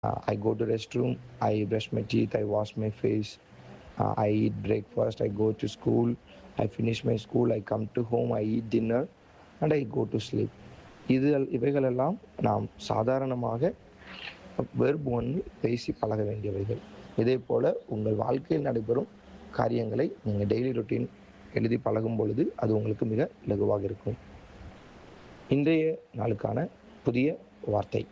Uh, I go to restroom, I brush my teeth, I wash my face, uh, I eat breakfast, I go to school, I finish my school, I come to home, I eat dinner, and I go to sleep. இது இவைகளெல்லாம் நாம் சாதாரணமாக verb ஒன்று பேசி பழக வேண்டியவைகள் இதே போல் உங்கள் வாழ்க்கையில் நடைபெறும் காரியங்களை நீங்கள் டெய்லி ரொட்டீன் எழுதி பழகும் பொழுது அது உங்களுக்கு மிக இலகுவாக இருக்கும் இன்றைய நாளுக்கான புதிய வார்த்தை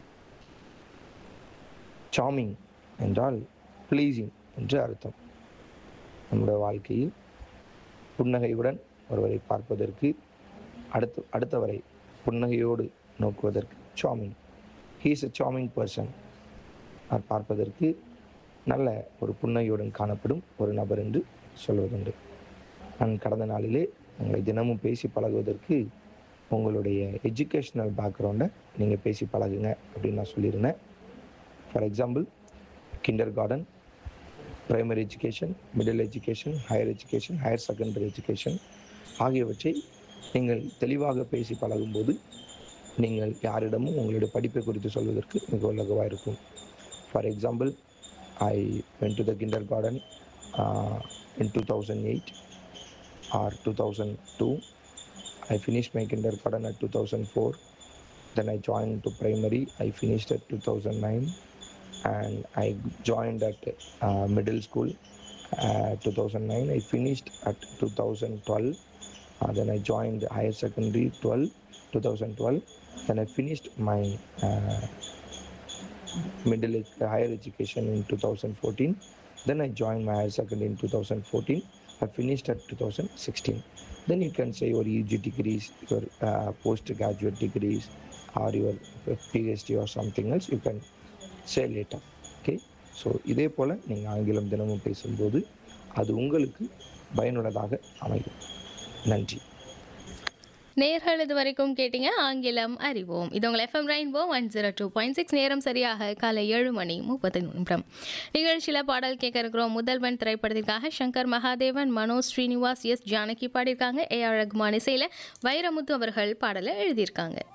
சாமிங் என்றால் ப்ளீசிங் என்று அர்த்தம் நம்முடைய வாழ்க்கையில் புன்னகையுடன் ஒருவரை பார்ப்பதற்கு அடுத்து அடுத்தவரை புன்னகையோடு நோக்குவதற்கு charming he's a charming person அவர் பார்ப்பதற்கு நல்ல ஒரு புன்னகையுடன் காணப்படும் ஒரு நபர் என்று சொல்வதுண்டு நான் கடந்த நாளிலே உங்களை தினமும் பேசி பழகுவதற்கு உங்களுடைய எஜுகேஷ்னல் பேக்ரவுண்டை நீங்கள் பேசி பழகுங்க அப்படின்னு நான் சொல்லியிருந்தேன் for example kindergarten primary education middle education higher education higher secondary education ஆகியவற்றை நீங்கள் தெளிவாக பேசி பழகும்போது நீங்கள் யாரிடமும் உங்களுடைய படிப்பை குறித்து சொல்வதற்கு மிக இலகுவாக இருக்கும் for example I went to the kindergarten in two thousand eight or two thousand two I finished my kindergarten at 2004. Then I joined to primary. I finished at 2009, and I joined at uh, middle school. Uh, 2009. I finished at 2012. Uh, then I joined higher secondary 12, 2012. Then I finished my uh, middle ed- higher education in 2014. Then I joined my higher secondary in 2014. I finished at 2016. Then you can say your UG degrees, your uh, postgraduate degrees, or your PhD or something else. You can say later. Okay. So இதே போல் நீங்கள் ஆங்கிலம் தினமும் பேசும்போது அது உங்களுக்கு பயனுள்ளதாக அமையும் நன்றி நேர்கள் இது வரைக்கும் கேட்டீங்க ஆங்கிலம் அறிவோம் இது உங்கள் FM Rainbow one zero two point six நேரம் சரியாக காலை ஏழு மணி முப்பது நிமிடம் நிகழ்ச்சியில் பாடல் கேட்க இருக்கிறோம் முதல்வன் திரைப்படத்திற்காக சங்கர் மகாதேவன் மனோஜ் ஸ்ரீனிவாஸ் எஸ் ஜானகி பாடியிருக்காங்க ஏ ஆர் ரகுமான் இசையில் வைரமுத்து அவர்கள் பாடலை எழுதியிருக்காங்க